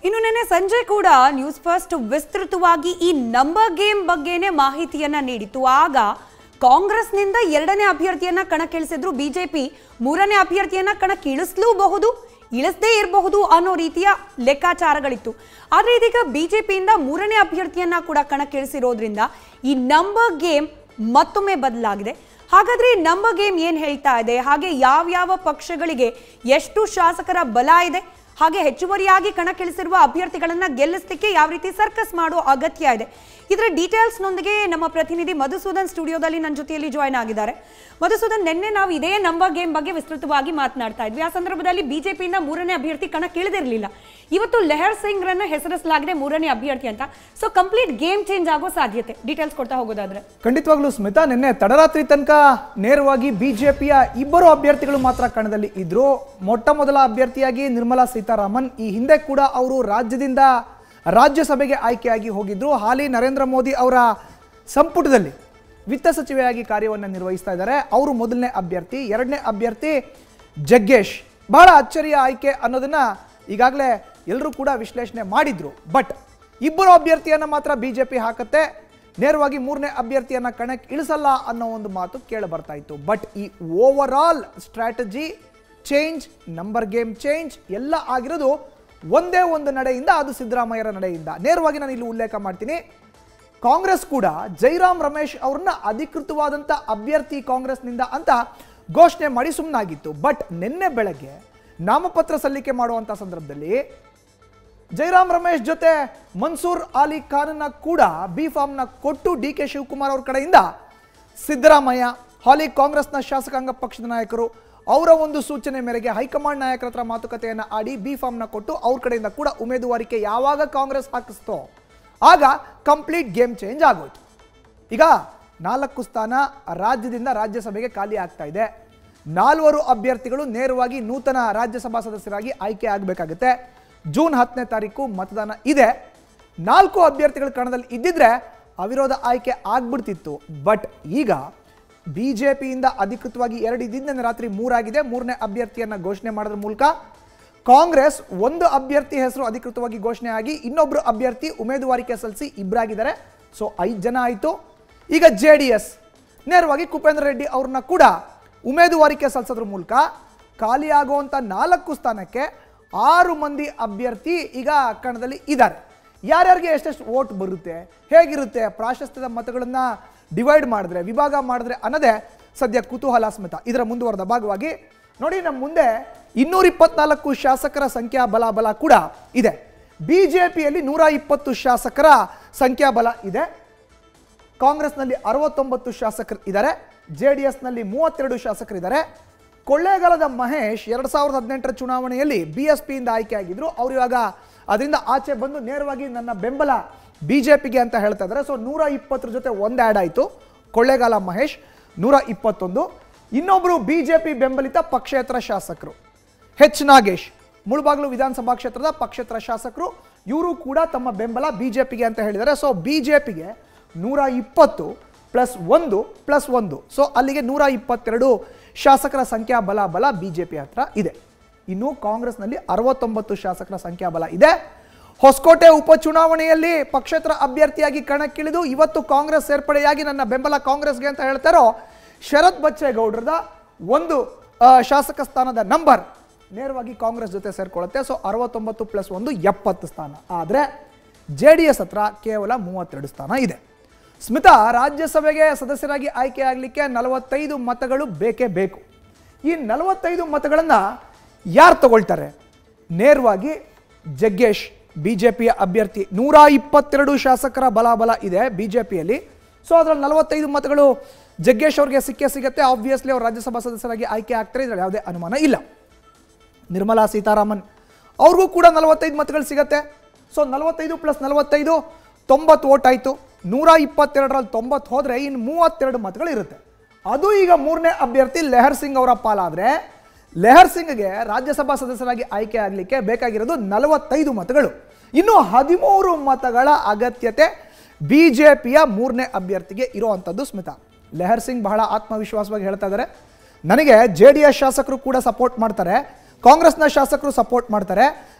ಇನ್ನು ನೆನ್ನೆ ಸಂಜೆ ಕೂಡ ನ್ಯೂಸ್ ಫಸ್ಟ್ ವಿಸ್ತೃತವಾಗಿ ಈ ನಂಬರ್ ಗೇಮ್ ಬಗ್ಗೆನೇ ಮಾಹಿತಿಯನ್ನ ನೀಡಿತು ಆಗ ಕಾಂಗ್ರೆಸ್ನಿಂದ ಎರಡನೇ ಅಭ್ಯರ್ಥಿಯನ್ನ ಕಣಕ್ಕಿಳಿಸಿದ್ರು ಬಿಜೆಪಿ ಮೂರನೇ ಅಭ್ಯರ್ಥಿಯನ್ನ ಕಣಕ್ಕಿಳಿಸಲೂಬಹುದು ಇಳಿಸದೇ ಇರಬಹುದು ಅನ್ನೋ ರೀತಿಯ ಲೆಕ್ಕಾಚಾರಗಳಿತ್ತು ಆದ್ರೆ ಇದೀಗ ಬಿಜೆಪಿಯಿಂದ ಮೂರನೇ ಅಭ್ಯರ್ಥಿಯನ್ನ ಕೂಡ ಕಣಕ್ಕಿಳಿಸಿರೋದ್ರಿಂದ ಈ ನಂಬರ್ ಗೇಮ್ ಮತ್ತೊಮ್ಮೆ ಬದಲಾಗಿದೆ ಹಾಗಾದ್ರೆ ಈ ನಂಬರ್ ಗೇಮ್ ಏನ್ ಹೇಳ್ತಾ ಇದೆ ಹಾಗೆ ಯಾವ್ಯಾವ ಪಕ್ಷಗಳಿಗೆ ಎಷ್ಟು ಶಾಸಕರ ಬಲ ಇದೆ ಹಾಗೆ ಹೆಚ್ಚುವರಿಯಾಗಿ ಕಣಕ್ಕಿಳಿಸಿರುವ ಅಭ್ಯರ್ಥಿಗಳನ್ನ ಗೆಲ್ಲಿಸಲಿಕ್ಕೆ ಯಾವ ರೀತಿ ಸರ್ಕಸ್ ಮಾಡೋ ಅಗತ್ಯ ಇದೆ ಇದರ ಡೀಟೇಲ್ಸ್ ನೊಂದಿಗೆ ನಮ್ಮ ಪ್ರತಿನಿಧಿ ಮಧುಸೂದನ್ ಸ್ಟುಡಿಯೋದಲ್ಲಿ ನನ್ನ ಜೊತೆಯಲ್ಲಿ ಜಾಯ್ನ್ ಆಗಿದ್ದಾರೆ ಮಧುಸೂದನ್ ನಿನ್ನೆ ನಾವು ಇದೇ ನಂಬರ್ ಗೇಮ್ ಬಗ್ಗೆ ವಿಸ್ತೃತವಾಗಿ ಮಾತನಾಡ್ತಾ ಇದ್ವಿ ಆ ಸಂದರ್ಭದಲ್ಲಿ ಬಿಜೆಪಿಯಿಂದ ಮೂರನೇ ಅಭ್ಯರ್ಥಿ ಕಣಕ್ಕಿಳಿದಿರಲಿಲ್ಲ ಇವತ್ತು ಲೆಹರ್ ಸಿಂಗ್ ರನ್ನ ಹೆಸರಿಸಲಾಗಿದೆ ಮೂರನೇ ಅಭ್ಯರ್ಥಿ ಅಂತ ಸೊ ಕಂಪ್ಲೀಟ್ ಗೇಮ್ ಚೇಂಜ್ ಆಗೋ ಸಾಧ್ಯತೆ ಡೀಟೇಲ್ಸ್ ಕೊಡ್ತಾ ಹೋಗೋದಾದ್ರೆ ಖಂಡಿತವಾಗ್ಲೂ ಸ್ಮಿತಾ ನಿನ್ನೆ ತಡರಾತ್ರಿ ತನಕ ನೇರವಾಗಿ ಬಿಜೆಪಿಯ ಇಬ್ಬರು ಅಭ್ಯರ್ಥಿಗಳು ಮಾತ್ರ ಕಣದಲ್ಲಿ ಇದ್ರು ಮೊಟ್ಟ ಮೊದಲ ಅಭ್ಯರ್ಥಿಯಾಗಿ ನಿರ್ಮಲಾ ಸೀತಾರಾಮನ್ ಈ ಹಿಂದೆ ಕೂಡ ಅವರು ರಾಜ್ಯದಿಂದ ರಾಜ್ಯಸಭೆಗೆ ಆಯ್ಕೆಯಾಗಿ ಹೋಗಿದ್ರು ಹಾಲಿ ನರೇಂದ್ರ ಮೋದಿ ಅವರ ಸಂಪುಟದಲ್ಲಿ ವಿತ್ತ ಸಚಿವೆಯಾಗಿ ಕಾರ್ಯವನ್ನು ನಿರ್ವಹಿಸ್ತಾ ಇದ್ದಾರೆ ಅವರು ಮೊದಲನೇ ಅಭ್ಯರ್ಥಿ ಎರಡನೇ ಅಭ್ಯರ್ಥಿ ಜಗ್ಗೇಶ್ ಬಹಳ ಅಚ್ಚರಿಯ ಆಯ್ಕೆ ಅನ್ನೋದನ್ನ ಈಗಾಗಲೇ ಎಲ್ಲರೂ ಕೂಡ ವಿಶ್ಲೇಷಣೆ ಮಾಡಿದ್ರು ಬಟ್ ಇಬ್ಬರು ಅಭ್ಯರ್ಥಿಯನ್ನ ಮಾತ್ರ ಬಿಜೆಪಿ ಹಾಕತ್ತೆ ನೇರವಾಗಿ ಮೂರನೇ ಅಭ್ಯರ್ಥಿಯನ್ನ ಕಣಕ್ಕೆ ಇಳಿಸಲ್ಲ ಅನ್ನೋ ಒಂದು ಮಾತು ಕೇಳ ಬರ್ತಾ ಇತ್ತು ಬಟ್ ಈ overall strategy change number game change ಎಲ್ಲ ಆಗಿರೋದು ಒಂದೇ ಒಂದು ನಡೆಯಿಂದ ಅದು ಸಿದ್ದರಾಮಯ್ಯರ ನಡೆಯಿಂದ ನೇರವಾಗಿ ನಾನು ಇಲ್ಲಿ ಉಲ್ಲೇಖ ಮಾಡ್ತೀನಿ ಕಾಂಗ್ರೆಸ್ ಕೂಡ ಜೈರಾಮ್ ರಮೇಶ್ ಅವ್ರನ್ನ ಅಧಿಕೃತವಾದಂಥ ಅಭ್ಯರ್ಥಿ ಕಾಂಗ್ರೆಸ್ನಿಂದ ಅಂತ ಘೋಷಣೆ ಮಾಡಿ ಸುಮ್ಮನಾಗಿತ್ತು ಬಟ್ ನಿನ್ನೆ ಬೆಳಗ್ಗೆ ನಾಮಪತ್ರ ಸಲ್ಲಿಕೆ ಮಾಡುವಂಥ ಸಂದರ್ಭದಲ್ಲಿ ಜೈರಾಮ್ ರಮೇಶ್ ಜೊತೆ ಮನ್ಸೂರ್ ಅಲಿ ಖಾನ್ನ ಕೂಡ ಬಿ ಫಾರ್ಮ್ನ ಕೊಟ್ಟು ಡಿ ಕೆ ಶಿವಕುಮಾರ್ ಅವ್ರ ಕಡೆಯಿಂದ ಸಿದ್ದರಾಮಯ್ಯ ಹಾಲಿ ಕಾಂಗ್ರೆಸ್ನ ಶಾಸಕಾಂಗ ಪಕ್ಷದ ನಾಯಕರು ಅವರ ಒಂದು ಸೂಚನೆ ಮೇರೆಗೆ ಹೈಕಮಾಂಡ್ ನಾಯಕರ ಹತ್ರ ಮಾತುಕತೆಯನ್ನು ಆಡಿ ಬಿ ಫಾರ್ಮ್ನ ಕೊಟ್ಟು ಅವ್ರ ಕಡೆಯಿಂದ ಕೂಡ ಉಮೇದುವಾರಿಕೆ ಯಾವಾಗ ಕಾಂಗ್ರೆಸ್ ಹಾಕಿಸ್ತೋ ಆಗ ಕಂಪ್ಲೀಟ್ ಗೇಮ್ ಚೇಂಜ್ ಆಗೋಯ್ತು ಈಗ ನಾಲ್ಕು ಸ್ಥಾನ ರಾಜ್ಯದಿಂದ ರಾಜ್ಯಸಭೆಗೆ ಖಾಲಿ ಆಗ್ತಾ ಇದೆ ನಾಲ್ವರು ಅಭ್ಯರ್ಥಿಗಳು ನೇರವಾಗಿ ನೂತನ ರಾಜ್ಯಸಭಾ ಸದಸ್ಯರಾಗಿ ಆಯ್ಕೆ ಆಗಬೇಕಾಗುತ್ತೆ ಜೂನ್ ಹತ್ತನೇ ತಾರೀಕು ಮತದಾನ ಇದೆ ನಾಲ್ಕು ಅಭ್ಯರ್ಥಿಗಳ ಕಣದಲ್ಲಿ ಇದ್ದಿದ್ರೆ ಅವಿರೋಧ ಆಯ್ಕೆ ಆಗ್ಬಿಡ್ತಿತ್ತು ಬಟ್ ಈಗ ಬಿ ಜೆ ಪಿಯಿಂದ ಅಧಿಕೃತವಾಗಿ ಎರಡು ಇದ್ದಿದ್ದ ರಾತ್ರಿ ಮೂರಾಗಿದೆ ಮೂರನೇ ಅಭ್ಯರ್ಥಿಯನ್ನ ಘೋಷಣೆ ಮಾಡೋದ್ರ ಮೂಲಕ ಕಾಂಗ್ರೆಸ್ ಒಂದು ಅಭ್ಯರ್ಥಿ ಹೆಸರು ಅಧಿಕೃತವಾಗಿ ಘೋಷಣೆ ಆಗಿ ಇನ್ನೊಬ್ರು ಅಭ್ಯರ್ಥಿ ಉಮೇದುವಾರಿಕೆ ಸಲ್ಲಿಸಿ ಇಬ್ಬರಾಗಿದ್ದಾರೆ ಸೊ ಐದು ಜನ ಆಯಿತು ಈಗ ಜೆ ಡಿ ಎಸ್ ನೇರವಾಗಿ ಕುಪೇಂದ್ರ ರೆಡ್ಡಿ ಅವ್ರನ್ನ ಕೂಡ ಉಮೇದುವಾರಿಕೆ ಸಲ್ಲಿಸೋದ್ರ ಮೂಲಕ ಖಾಲಿಯಾಗುವಂಥ ನಾಲ್ಕು ಸ್ಥಾನಕ್ಕೆ ಆರು ಮಂದಿ ಅಭ್ಯರ್ಥಿ ಈಗ ಕಣದಲ್ಲಿ ಇದ್ದಾರೆ ಯಾರ್ಯಾರಿಗೆ ಎಷ್ಟೆಷ್ಟು ವೋಟ್ ಬರುತ್ತೆ ಹೇಗಿರುತ್ತೆ ಪ್ರಾಶಸ್ತ್ಯದ ಮತಗಳನ್ನು ಡಿವೈಡ್ ಮಾಡಿದ್ರೆ ವಿಭಾಗ ಮಾಡಿದ್ರೆ ಅನ್ನೋದೇ ಸದ್ಯ ಕುತೂಹಲಾಸ್ಮಿತ ಇದರ ಮುಂದುವರೆದ ಭಾಗವಾಗಿ ನೋಡಿ ನಮ್ಮ ಮುಂದೆ ಇನ್ನೂರ ಇಪ್ಪತ್ನಾಲ್ಕು ಶಾಸಕರ ಸಂಖ್ಯಾಬಲ ಬಲ ಕೂಡ ಇದೆ ಬಿಜೆಪಿಯಲ್ಲಿ ನೂರ ಇಪ್ಪತ್ತು ಶಾಸಕರ ಸಂಖ್ಯಾಬಲ ಇದೆ ಕಾಂಗ್ರೆಸ್ನಲ್ಲಿ ಅರವತ್ತೊಂಬತ್ತು ಶಾಸಕರು ಇದ್ದಾರೆ ಜೆ ಡಿ ಎಸ್ನಲ್ಲಿ ಮೂವತ್ತೆರಡು ಶಾಸಕರಿದ್ದಾರೆ ಕೊಳ್ಳೇಗಾಲದ ಮಹೇಶ್ ಎರಡು ಸಾವಿರದ ಹದಿನೆಂಟರ ಚುನಾವಣೆಯಲ್ಲಿ ಬಿ ಎಸ್ ಪಿಯಿಂದ ಆಯ್ಕೆಯಾಗಿದ್ರು ಅವ್ರು ಇವಾಗ ಅದರಿಂದ ಆಚೆ ಬಂದು ನೇರವಾಗಿ ನನ್ನ ಬೆಂಬಲ ಬಿ ಜೆ ಪಿಗೆ ಅಂತ ಹೇಳ್ತಾ ಇದ್ದಾರೆ ಸೊ ನೂರ ಇಪ್ಪತ್ತರ ಜೊತೆ ಒಂದು ಆ್ಯಡ್ ಆಯಿತು ಕೊಳ್ಳೇಗಾಲ ಮಹೇಶ್ ನೂರ ಇಪ್ಪತ್ತೊಂದು ಇನ್ನೊಬ್ಬರು ಬಿ ಜೆ ಪಿ ಬೆಂಬಲಿತ ಪಕ್ಷೇತರ ಶಾಸಕರು ಎಚ್ ನಾಗೇಶ್ ಮುಳಬಾಗಿಲು ವಿಧಾನಸಭಾ ಕ್ಷೇತ್ರದ ಪಕ್ಷೇತರ ಶಾಸಕರು ಇವರು ಕೂಡ ತಮ್ಮ ಬೆಂಬಲ ಬಿಜೆಪಿಗೆ ಅಂತ ಹೇಳಿದ್ದಾರೆ ಸೊ ಬಿಜೆಪಿಗೆ ನೂರ ಇಪ್ಪತ್ತು ಪ್ಲಸ್ ಒಂದು ಪ್ಲಸ್ ಒಂದು ಸೊ ಅಲ್ಲಿಗೆ ನೂರ ಇಪ್ಪತ್ತೆರಡು ಶಾಸಕರ ಸಂಖ್ಯಾಬಲ ಬಲ ಬಿಜೆಪಿ ಹತ್ರ ಇದೆ ಇನ್ನು ಕಾಂಗ್ರೆಸ್ನಲ್ಲಿ ಅರವತ್ತೊಂಬತ್ತು ಶಾಸಕರ ಸಂಖ್ಯಾಬಲ ಇದೆ ಹೊಸಕೋಟೆ ಉಪಚುನಾವಣೆಯಲ್ಲಿ ಪಕ್ಷೇತರ ಅಭ್ಯರ್ಥಿಯಾಗಿ ಕಣಕ್ಕಿಳಿದು ಇವತ್ತು ಕಾಂಗ್ರೆಸ್ ಸೇರ್ಪಡೆಯಾಗಿ ನನ್ನ ಬೆಂಬಲ ಕಾಂಗ್ರೆಸ್ಗೆ ಅಂತ ಹೇಳ್ತಾರೋ ಶರತ್ ಬಚ್ಚೇಗೌಡರದ ಒಂದು ಆ, ಶಾಸಕ ಸ್ಥಾನದ ನಂಬರ್ ನೇರವಾಗಿ ಕಾಂಗ್ರೆಸ್ ಜೊತೆ ಸೇರ್ಕೊಳ್ಳುತ್ತೆ ಸೊ ಅರವತ್ತೊಂಬತ್ತು ಪ್ಲಸ್ ಒಂದು ಎಪ್ಪತ್ತು ಸ್ಥಾನ ಆದರೆ ಜೆ ಡಿ ಎಸ್ ಹತ್ರ ಕೇವಲ ಮೂವತ್ತೆರಡು ಸ್ಥಾನ ಇದೆ ಸ್ಮಿತಾ ರಾಜ್ಯಸಭೆಗೆ ಸದಸ್ಯರಾಗಿ ಆಯ್ಕೆ ಆಗಲಿಕ್ಕೆ ನಲವತ್ತೈದು ಮತಗಳು ಬೇಕೇ ಬೇಕು ಈ ನಲವತ್ತೈದು ಮತಗಳನ್ನು ಯಾರು ತಗೊಳ್ತಾರೆ ನೇರವಾಗಿ ಜಗ್ಗೇಶ್ ಬಿ ಜೆ ಪಿಯ ಅಭ್ಯರ್ಥಿ ನೂರ ಇಪ್ಪತ್ತೆರಡು ಶಾಸಕರ ಬಲಾಬಲ ಇದೆ ಬಿ ಜೆ ಪಿಯಲ್ಲಿ ಸೊ ಅದರಲ್ಲಿ ನಲವತ್ತೈದು ಮತಗಳು ಜಗ್ಗೇಶ್ ಅವ್ರಿಗೆ ಸಿಕ್ಕೇ ಸಿಗುತ್ತೆ ಆಬ್ವಿಯಸ್ಲಿ ಅವ್ರು ರಾಜ್ಯಸಭಾ ಸದಸ್ಯರಾಗಿ ಆಯ್ಕೆ ಆಗ್ತಾರೆ ಇದರಲ್ಲಿ ಯಾವುದೇ ಅನುಮಾನ ಇಲ್ಲ ನಿರ್ಮಲಾ ಸೀತಾರಾಮನ್ ಅವ್ರಿಗೂ ಕೂಡ ನಲವತ್ತೈದು ಮತಗಳು ಸಿಗತ್ತೆ ಸೊ ನಲವತ್ತೈದು ಪ್ಲಸ್ ನಲವತ್ತೈದು ತೊಂಬತ್ತು ಓಟ್ ಆಯಿತು ನೂರ ಇಪ್ಪತ್ತೆರಡರಲ್ಲಿ ತೊಂಬತ್ತು ಹೋದರೆ ಇನ್ನು ಮೂವತ್ತೆರಡು ಮತಗಳು ಇರುತ್ತೆ ಅದು ಈಗ ಮೂರನೇ ಅಭ್ಯರ್ಥಿ ಲೆಹರ್ ಸಿಂಗ್ ಅವರ ಪಾಲಾದರೆ ಲೆಹರ್ ಸಿಂಗ್ಗೆ ರಾಜ್ಯಸಭಾ ಸದಸ್ಯರಾಗಿ ಆಯ್ಕೆ ಆಗಲಿಕ್ಕೆ ಬೇಕಾಗಿರೋದು ನಲವತ್ತೈದು ಮತಗಳು ಇನ್ನು ಹದಿಮೂರು ಮತಗಳ ಅಗತ್ಯತೆ ಬಿ ಜೆ ಪಿಯ ಮೂರನೇ ಅಭ್ಯರ್ಥಿಗೆ ಇರುವಂಥದ್ದು ಸ್ಮಿತಾ ಲೆಹರ್ ಸಿಂಗ್ ಬಹಳ ಆತ್ಮವಿಶ್ವಾಸವಾಗಿ ಹೇಳ್ತಾ ಇದ್ದಾರೆ ನನಗೆ ಜೆ ಡಿ ಎಸ್ ಶಾಸಕರು ಕೂಡ ಸಪೋರ್ಟ್ ಮಾಡ್ತಾರೆ ಕಾಂಗ್ರೆಸ್ನ ಶಾಸಕರು ಸಪೋರ್ಟ್ ಮಾಡ್ತಾರೆ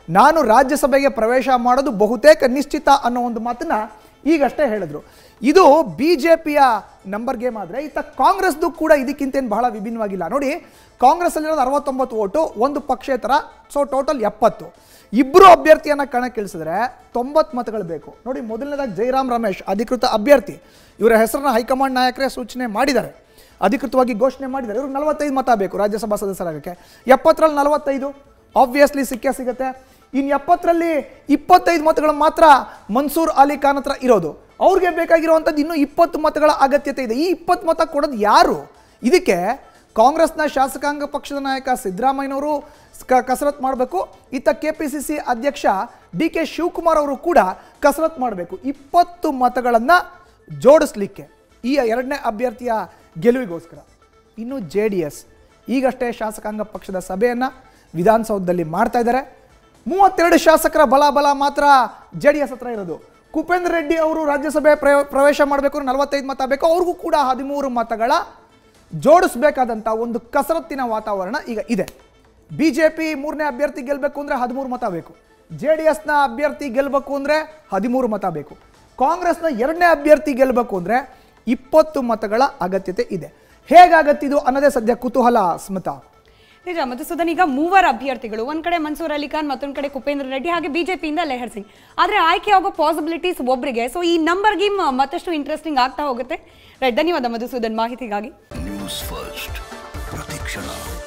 ನಾನು ರಾಜ್ಯಸಭೆಗೆ ಪ್ರವೇಶ ಮಾಡೋದು ಬಹುತೇಕ ನಿಶ್ಚಿತ ಅನ್ನೋ ಒಂದು ಮಾತನ್ನ ಈಗಷ್ಟೇ ಹೇಳಿದ್ರು ಇದು ಬಿ ಜೆ ಪಿಯ ನಂಬರ್ ಗೇಮ್ ಆದರೆ ಇತ್ತ ಕಾಂಗ್ರೆಸ್ದು ಕೂಡ ಇದಕ್ಕಿಂತೇನು ಬಹಳ ವಿಭಿನ್ನವಾಗಿಲ್ಲ ನೋಡಿ ಕಾಂಗ್ರೆಸ್ಸಲ್ಲಿರೋದು ಅರವತ್ತೊಂಬತ್ತು ಓಟು ಒಂದು ಪಕ್ಷೇತರ ಸೊ ಟೋಟಲ್ ಎಪ್ಪತ್ತು ಇಬ್ಬರು ಅಭ್ಯರ್ಥಿಯನ್ನ ಕಣಕ್ಕಿಳಿಸಿದ್ರೆ ತೊಂಬತ್ತು ಮತಗಳು ಬೇಕು ನೋಡಿ ಮೊದಲನೇದಾಗಿ ಜೈರಾಮ್ ರಮೇಶ್ ಅಧಿಕೃತ ಅಭ್ಯರ್ಥಿ ಇವರ ಹೆಸರನ್ನ ಹೈಕಮಾಂಡ್ ನಾಯಕರೇ ಸೂಚನೆ ಮಾಡಿದ್ದಾರೆ ಅಧಿಕೃತವಾಗಿ ಘೋಷಣೆ ಮಾಡಿದ್ದಾರೆ ಇವ್ರಿಗೆ ನಲವತ್ತೈದು ಮತ ಬೇಕು ರಾಜ್ಯಸಭಾ ಸದಸ್ಯರಾಗಕ್ಕೆ ಎಪ್ಪತ್ತರಲ್ಲಿ ನಲವತ್ತೈದು ಆಬ್ವಿಯಸ್ಲಿ ಸಿಕ್ಕೇ ಸಿಗುತ್ತೆ ಇನ್ನು ಎಪ್ಪತ್ತರಲ್ಲಿ ಇಪ್ಪತ್ತೈದು ಮತಗಳು ಮಾತ್ರ ಮನ್ಸೂರ್ ಅಲಿ ಖಾನ್ ಹತ್ರ ಇರೋದು ಅವ್ರಿಗೆ ಬೇಕಾಗಿರುವಂಥದ್ದು ಇನ್ನೂ ಇಪ್ಪತ್ತು ಮತಗಳ ಅಗತ್ಯತೆ ಇದೆ ಈ ಇಪ್ಪತ್ತು ಮತ ಕೊಡೋದು ಯಾರು ಇದಕ್ಕೆ ಕಾಂಗ್ರೆಸ್ನ ಶಾಸಕಾಂಗ ಪಕ್ಷದ ನಾಯಕ ಸಿದ್ದರಾಮಯ್ಯನವರು ಕ- ಕಸರತ್ ಮಾಡಬೇಕು ಇತ್ತ ಕೆ ಪಿ ಸಿ ಸಿ ಅಧ್ಯಕ್ಷ ಡಿ ಕೆ ಶಿವಕುಮಾರ್ ಅವರು ಕೂಡ ಕಸರತ್ ಮಾಡಬೇಕು ಇಪ್ಪತ್ತು ಮತಗಳನ್ನು ಜೋಡಿಸ್ಲಿಕ್ಕೆ ಈ ಎರಡನೇ ಅಭ್ಯರ್ಥಿಯ ಗೆಲುವಿಗೋಸ್ಕರ ಇನ್ನು ಜೆ ಡಿ ಎಸ್ ಈಗಷ್ಟೇ ಶಾಸಕಾಂಗ ಪಕ್ಷದ ಸಭೆಯನ್ನು ವಿಧಾನಸೌಧದಲ್ಲಿ ಮಾಡ್ತಾ ಇದ್ದಾರೆ ಮೂವತ್ತೆರಡು ಶಾಸಕರ ಬಲ ಬಲ ಮಾತ್ರ ಜೆ ಡಿ ಎಸ್ ಹತ್ರ ಇರೋದು ಕುಪೇಂದ್ರ ರೆಡ್ಡಿ ಅವರು ರಾಜ್ಯಸಭೆ ಪ್ರವ- ಪ್ರವೇಶ ಮಾಡಬೇಕು ನಲವತ್ತೈದು ಮತ ಬೇಕು ಅವ್ರಿಗೂ ಕೂಡ ಹದಿಮೂರು ಮತಗಳ ಜೋಡಿಸ್ಬೇಕಾದಂಥ ಒಂದು ಕಸರತ್ತಿನ ವಾತಾವರಣ ಈಗ ಇದೆ ಬಿ ಜೆ ಪಿ ಮೂರನೇ ಅಭ್ಯರ್ಥಿ ಗೆಲ್ಲಬೇಕು ಅಂದರೆ ಹದಿಮೂರು ಮತ ಬೇಕು ಜೆ ಡಿ ಎಸ್ನ ಅಭ್ಯರ್ಥಿ ಗೆಲ್ಲಬೇಕು ಅಂದರೆ ಹದಿಮೂರು ಮತ ಬೇಕು ಕಾಂಗ್ರೆಸ್ನ ಎರಡನೇ ಅಭ್ಯರ್ಥಿ ಗೆಲ್ಲಬೇಕು ಅಂದರೆ ಇಪ್ಪತ್ತು ಮತಗಳ ಅಗತ್ಯತೆ ಇದೆ ಹೇಗಾಗತ್ತಿದು ಅನ್ನೋದೇ ಸದ್ಯ ಕುತೂಹಲ ಸ್ಮಿತಾ ನಿಜ ಮಧುಸೂದನ್ ಈಗ ಮೂವರು ಅಭ್ಯರ್ಥಿಗಳು ಒಂದ್ ಕಡೆ ಮನ್ಸೂರ್ ಅಲಿ ಖಾನ್ ಮತ್ತೊಂದ್ ಕಡೆ ಕುಪೇಂದ್ರ ರೆಡ್ಡಿ ಹಾಗೆ ಬಿಜೆಪಿಯಿಂದ ಲೆಹರ್ ಸಿಂಗ್ ಆದ್ರೆ ಆಯ್ಕೆ ಆಗೋ ಪಾಸಿಬಿಲಿಟೀಸ್ ಒಬ್ರಿಗೆ ಸೊ ಈ ನಂಬರ್ ಗೇಮ್ ಮತ್ತಷ್ಟು ಇಂಟ್ರೆಸ್ಟಿಂಗ್ ಆಗ್ತಾ ಹೋಗುತ್ತೆ ರೈಟ್ ಧನ್ಯವಾದ ಮಧುಸೂದನ್ ಮಾಹಿತಿಗಾಗಿ ನ್ಯೂಸ್ ಫಸ್ಟ್ ಪ್ರತಿಕ್ಷಣ